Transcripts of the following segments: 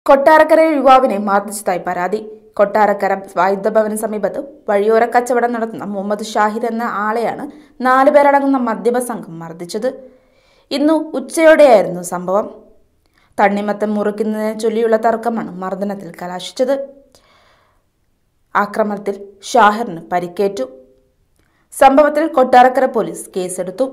കൊട്ടാരക്കര യുവാവിനെ മർദ്ദിച്ചതായി പരാതി കൊട്ടാരക്കര സായുധ ഭവന സമീപത്ത് വഴിയോര കച്ചവടം നടത്തുന്ന മുഹമ്മദ് ഷാഹിദ് എന്ന ആളെയാണ് നാലുപേരടങ്ങുന്ന മദ്യപ സംഘം മർദ്ദിച്ചത് ഇന്നു ഉച്ചയോടെയായിരുന്നു സംഭവം തണ്ണിമത്തം മുറിക്കുന്നതിനെ ചൊല്ലിയുള്ള തർക്കമാണ് മർദ്ദനത്തിൽ കലാശിച്ചത് ആക്രമണത്തിൽ ഷാഹിറിന് പരിക്കേറ്റു സംഭവത്തിൽ കൊട്ടാരക്കര പോലീസ് കേസെടുത്തു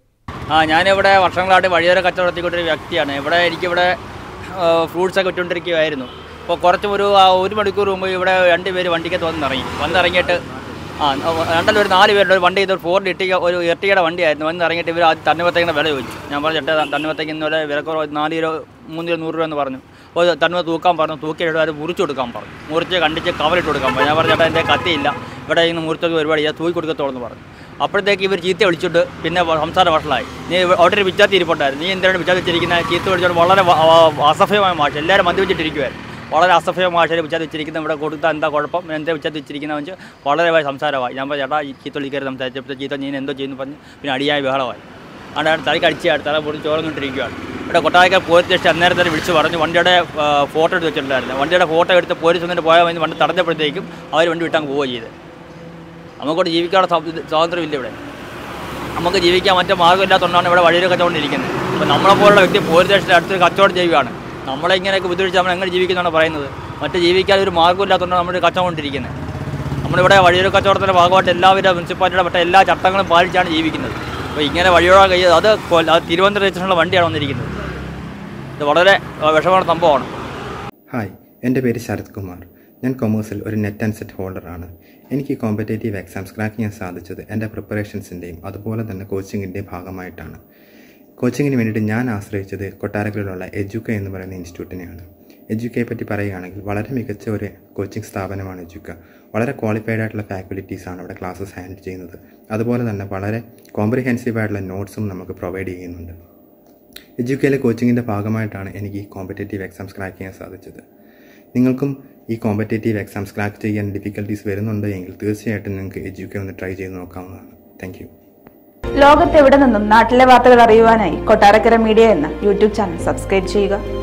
ആ ഞാനിവിടെ വർഷങ്ങളായിട്ട് വഴിയോര കച്ചവടം നടത്തിക്കൊണ്ടൊരു വ്യക്തിയാണ് ഇവിടെ എനിക്കിവിടെ ഫ്രൂട്ട്സ് ഒക്കെ വിട്ടുകൊണ്ടിരിക്കുകയായിരുന്നു അപ്പോൾ കുറച്ച് ഒരു ആ, ഒരു മണിക്കൂർ മുമ്പ് ഇവിടെ രണ്ട് പേര് വണ്ടിക്കകത്ത് വന്നിറങ്ങി വന്നിറങ്ങിയിട്ട് ആ രണ്ടല്ല ഒരു നാല് പേരുടെ ഒരു വണ്ടി ഇത് ഫോർഡ് ഇട്ടിക ഒരു ഇർട്ടികയുടെ വണ്ടിയായിരുന്നു വന്നിറങ്ങിയിട്ട് ഇവർ ആദ്യം തണ്ണിമത്തേക്കിൻ്റെ വില ചോദിച്ചു ഞാൻ പറഞ്ഞു ചേട്ടാ തണ്ണിമത്തേക്ക് ഇന്ന് വില വിലക്കുറവ് നാല് കിലോ മൂന്ന് കിലോ നൂറ് രൂപ എന്ന് പറഞ്ഞു അപ്പോൾ തണ്ണിമ തൂക്കാൻ പറഞ്ഞു തൂക്കിയിട്ട് അവർ മുറിച്ച് കൊടുക്കാൻ പറഞ്ഞു മുറിച്ച് കണ്ടിച്ച് കവറിട്ട് കൊടുക്കാൻ പറഞ്ഞു ഞാൻ പറഞ്ഞു ചേട്ടാ എൻ്റെ കത്തിയില്ല ഇവിടെ ഇന്ന് മുറിച്ചത് പരിപാടി ഞാൻ തൂക്കി കൊടുക്കത്തോളൂ എന്ന് പറഞ്ഞു അപ്പോഴത്തേക്ക് ഇവർ ചീത്ത വിളിച്ചിട്ട് പിന്നെ വ- സംസാരം വഷളായി നീ ഇവ- അവിടെ ഒരു വിച്ചാത്തി ഇരിപ്പുണ്ടായിരുന്നു നീ എന്തിനാണ് വിച്ചാത്തി വെച്ചിരിക്കുന്നത് ചീത്ത വിളിച്ചോണ്ട് വളരെ വ- വ- അസഭ്യമായ ഭാഷ എല്ലാവരും മദ്യപിച്ചിട്ടിരിക്കുമായിരുന്നു വളരെ അസഭ്യ ഭാഷയിൽ വിച്ചാത്തി വെച്ചിരിക്കുന്ന ഇവിടെ കൊടുത്താൽ എന്താ കുഴപ്പം എന്താ വിച്ചാത്തി വെച്ചിരിക്കുന്ന വെച്ച് വളരെ വ- സംസാരമായി ഞാൻ പറഞ്ഞു ചേട്ടാ ഈ ചീത്ത വിളിക്കരുത് സംസാരിച്ചപ്പോൾ ചീത്ത നീ എന്തോ ചെയ്യുന്നു പറഞ്ഞ് പിന്നെ അടിയായ ബഹളമായി അവിടെ തലയ്ക്ക് അടിച്ചാണ് തല പൊടി ചോർന്നിട്ടിരിക്കുകയാണ് ഇവിടെ കൊട്ടാരക്കര പോലീസ് സ്റ്റേഷൻ അന്നേരം തന്നെ വിളിച്ച് പറഞ്ഞു വണ്ടിയുടെ ആ, ഫോട്ടോ എടുത്ത് വെച്ചിട്ടുണ്ടായിരുന്നു വണ്ടിയുടെ ഫോട്ടോ എടുത്ത് പോലീസ് വന്നിട്ട് പോയാൽ മതി വണ്ടി തടഞ്ഞപ്പോഴത്തേക്കും അവർ വണ്ടി വിട്ടങ്ങ് പോവുകയും ചെയ്ത് നമുക്കോട് ജീവിക്കാനുള്ള സ്വാ- സ്വാതന്ത്ര്യമില്ല ഇവിടെ നമുക്ക് ജീവിക്കാൻ മറ്റു മാർഗ്ഗമില്ലാത്തതുകൊണ്ടാണ് ഇവിടെ വഴിയിൽ കച്ചവടം അപ്പോൾ നമ്മളെപ്പോലുള്ള വ്യക്തി പോലീസ് സ്റ്റേഷൻ്റെ അടുത്ത് കച്ചവടം ചെയ്യുകയാണ് നമ്മളെ ഇങ്ങനെയൊക്കെ ബുദ്ധിമുട്ടിച്ച് നമ്മൾ എങ്ങനെ ജീവിക്കുന്നതാണ് പറയുന്നത് മറ്റ് ജീവിക്കാൻ ഒരു മാർഗ്ഗമില്ലാത്തതുകൊണ്ടാണ് നമ്മൾ കച്ചവടം കൊണ്ടിരിക്കുന്നത് നമ്മളിവിടെ വഴിയൊരു കച്ചവടത്തിൻ്റെ ഭാഗമായിട്ട് എല്ലാവിധ മുനിസിപ്പാലിറ്റിയുടെ മറ്റേ എല്ലാ ചട്ടങ്ങളും പാലിച്ചാണ് ജീവിക്കുന്നത് അപ്പോൾ ഇങ്ങനെ വഴിയോടെ കഴിയ അത് കൊ- അത് തിരുവനന്തപുരം രജിസ്ട്രേഷനുള്ള വണ്ടിയാണ് വന്നിരിക്കുന്നത് ഇത് വളരെ ആ, വിഷമമുള്ള സംഭവമാണ് ഹായ് എൻ്റെ പേര് ശരത് കുമാർ ഞാൻ കൊമേഴ്സിൽ ഒരു നെറ്റ് ആൻഡ് സെറ്റ് ഹോൾഡറാണ് എനിക്ക് കോമ്പറ്റേറ്റീവ് എക്സാംസ് ക്രാക്ക് ചെയ്യാൻ സാധിച്ചത് എൻ്റെ പ്രിപ്പറേഷൻസിൻ്റെയും അതുപോലെ തന്നെ കോച്ചിങ്ങിൻ്റെയും ഭാഗമായിട്ടാണ് കോച്ചിങ്ങിന് വേണ്ടിയിട്ട് ഞാൻ ആശ്രയിച്ചത് കൊട്ടാരക്കരയിലുള്ള എജുക്ക എന്ന് പറയുന്ന ഇൻസ്റ്റിറ്റ്യൂട്ടിനെയാണ് എജുക്കയെ പറ്റി പറയുകയാണെങ്കിൽ വളരെ മികച്ച ഒരു കോച്ചിങ് സ്ഥാപനമാണ് എജുക്ക വളരെ ക്വാളിഫൈഡ് ആയിട്ടുള്ള ഫാക്കൽറ്റീസാണ് അവിടെ ക്ലാസ്സസ് ഹാൻഡിൽ ചെയ്യുന്നത് അതുപോലെ തന്നെ വളരെ കോംപ്രിഹെൻസീവ് ആയിട്ടുള്ള നോട്ട്സും നമുക്ക് പ്രൊവൈഡ് ചെയ്യുന്നുണ്ട് എഡ്യൂക്കയിലെ കോച്ചിങ്ങിൻ്റെ ഭാഗമായിട്ടാണ് എനിക്ക് ഈ കോമ്പറ്റേറ്റീവ് എക്സാംസ് ക്രാക്ക് ചെയ്യാൻ സാധിച്ചത് നിങ്ങൾക്കും ഈ കോമ്പറ്റേറ്റീവ് എക്സാംസ് ക്രാക്ക് ചെയ്യാൻ ഡിഫിക്കൽട്ടീസ് വരുന്നുണ്ട് എങ്കിൽ തീർച്ചയായിട്ടും നിങ്ങൾക്ക് എഡ്യൂക്കെ ഒന്ന് ട്രൈ ചെയ്ത് നോക്കാവുന്നതാണ് താങ്ക് യു ലോകത്തെവിടെ നിന്നും നാട്ടിലെ വാർത്തകൾ അറിയുവാനായി കൊട്ടാരക്കര മീഡിയ എന്ന യൂട്യൂബ് ചാനൽ സബ്സ്ക്രൈബ് ചെയ്യുക